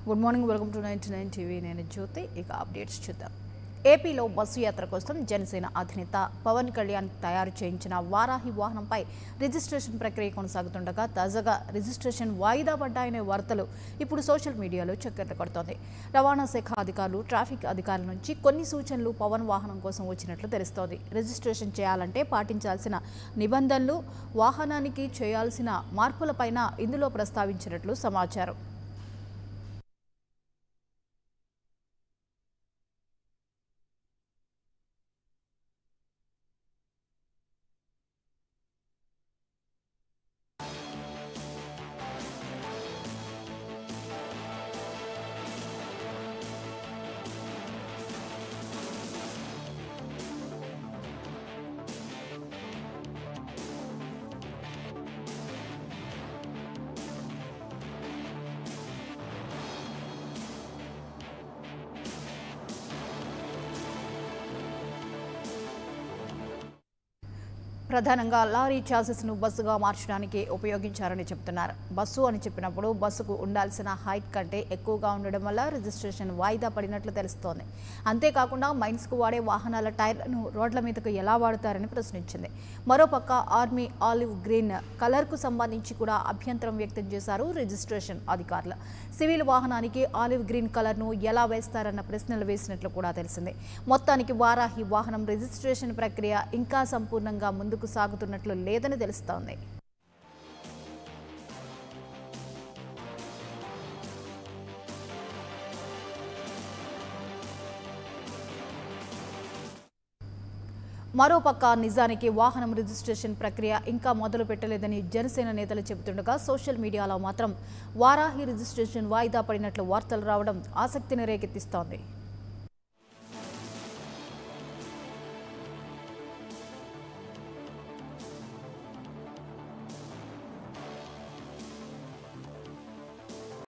good morning welcome to ninety nine TV నేను జ్యోతి ఇక updates చూద్దాం ఏపీలో బస్సు యాత్ర కోసం జనసేన అధినేత పవన్ కళ్యాణ్ తయారు చేయించిన వారాహి వాహనంపై రిజిస్ట్రేషన్ ప్రక్రియ కొనసాగుతుండగా తాజాగా రిజిస్ట్రేషన్ వాయిదా పడ్డాయనే వార్తలు ఇప్పుడు సోషల్ మీడియాలో చక్కర్లు కొడుతోంది రవాణా శాఖ అధికారులు ట్రాఫిక్ అధికారుల నుంచి కొన్ని సూచనలు పవన్ వాహనం కోసం వచ్చినట్లు తెలుస్తోంది రిజిస్ట్రేషన్ చేయాలంటే పాటించాల్సిన నిబంధనలు వాహనానికి చేయాల్సిన మార్పులపైన ఇందులో ప్రస్తావించినట్లు సమాచారం ప్రధానంగా లారీ ను బస్సుగా మార్చడానికి ఉపయోగించారని చెబుతున్నారు బస్సు అని చెప్పినప్పుడు బస్సుకు ఉండాల్సిన హైట్ కంటే ఎక్కువగా ఉండడం వల్ల రిజిస్ట్రేషన్ వాయిదా పడినట్లు తెలుస్తోంది అంతేకాకుండా మైన్స్కు వాడే వాహనాల టైర్లను రోడ్ల మీదకు ఎలా వాడతారని ప్రశ్నించింది మరోపక్క ఆర్మీ ఆలివ్ గ్రీన్ కలర్కు సంబంధించి కూడా అభ్యంతరం వ్యక్తం చేశారు రిజిస్ట్రేషన్ అధికారులు సివిల్ వాహనానికి ఆలివ్ గ్రీన్ కలర్ను ఎలా వేస్తారన్న ప్రశ్నలు వేసినట్లు కూడా తెలిసింది మొత్తానికి వారాహి వాహనం రిజిస్ట్రేషన్ ప్రక్రియ ఇంకా సంపూర్ణంగా ముందుకు సాగుతున్నట్లు లేదని తెలుస్తోంది మరోపక్క నిజానికి వాహనం రిజిస్ట్రేషన్ ప్రక్రియ ఇంకా మొదలు పెట్టలేదని జనసేన నేతలు చెబుతుండగా సోషల్ మీడియాలో మాత్రం వారాహి రిజిస్ట్రేషన్ వాయిదా పడినట్లు వార్తలు రావడం ఆసక్తిని రేకెత్తిస్తోంది